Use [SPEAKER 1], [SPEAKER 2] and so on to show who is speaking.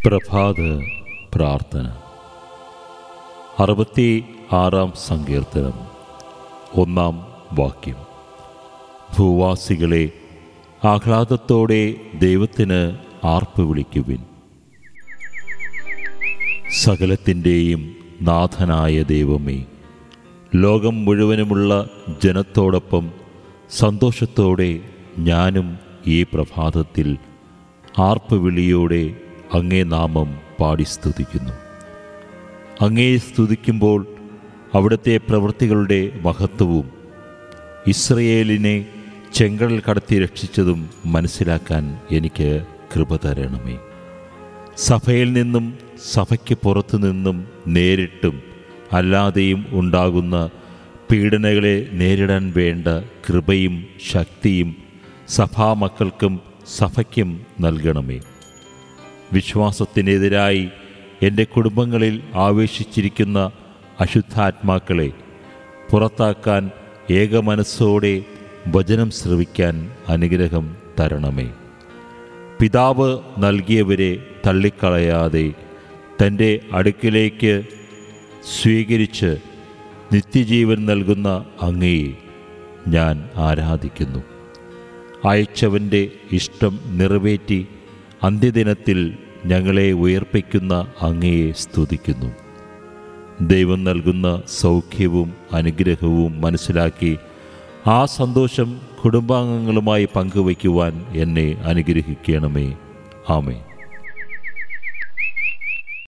[SPEAKER 1] പ്രഭാത പ്രാർത്ഥന അറുപത്തി ആറാം സങ്കീർത്തനം ഒന്നാം വാക്യം ഭൂവാസികളെ ആഹ്ലാദത്തോടെ ദൈവത്തിന് ആർപ്പ് വിളിക്കുവിൻ സകലത്തിൻ്റെയും നാഥനായ ദൈവമേ ലോകം മുഴുവനുമുള്ള ജനത്തോടൊപ്പം സന്തോഷത്തോടെ ഞാനും ഈ പ്രഭാതത്തിൽ ആർപ്പ് വിളിയോടെ അങ്ങേ നാമം പാടി സ്തുതിക്കുന്നു അങ്ങേ സ്തുതിക്കുമ്പോൾ അവിടുത്തെ പ്രവൃത്തികളുടെ മഹത്വവും ഇസ്രയേലിനെ ചെങ്കടൽ കടത്തി രക്ഷിച്ചതും മനസ്സിലാക്കാൻ എനിക്ക് കൃപ തരണമേ സഭയിൽ നിന്നും സഭയ്ക്ക് പുറത്തു നിന്നും നേരിട്ടും അല്ലാതെയും ഉണ്ടാകുന്ന പീഡനകളെ നേരിടാൻ വേണ്ട കൃപയും ശക്തിയും സഭാമക്കൾക്കും സഭയ്ക്കും നൽകണമേ വിശ്വാസത്തിനെതിരായി എൻ്റെ കുടുംബങ്ങളിൽ ആവേശിച്ചിരിക്കുന്ന അശുദ്ധാത്മാക്കളെ പുറത്താക്കാൻ ഏകമനസ്സോടെ വചനം ശ്രവിക്കാൻ അനുഗ്രഹം തരണമേ പിതാവ് നൽകിയവരെ തള്ളിക്കളയാതെ തൻ്റെ അടുക്കിലേക്ക് സ്വീകരിച്ച് നിത്യജീവൻ നൽകുന്ന അങ്ങയെ ഞാൻ ആരാധിക്കുന്നു അയച്ചവൻ്റെ ഇഷ്ടം നിറവേറ്റി അന്ത്യദിനത്തിൽ ഞങ്ങളെ ഉയർപ്പിക്കുന്ന അങ്ങയെ സ്തുതിക്കുന്നു ദൈവം നൽകുന്ന സൗഖ്യവും അനുഗ്രഹവും മനസ്സിലാക്കി ആ സന്തോഷം കുടുംബാംഗങ്ങളുമായി പങ്കുവയ്ക്കുവാൻ എന്നെ അനുഗ്രഹിക്കണമേ ആമേ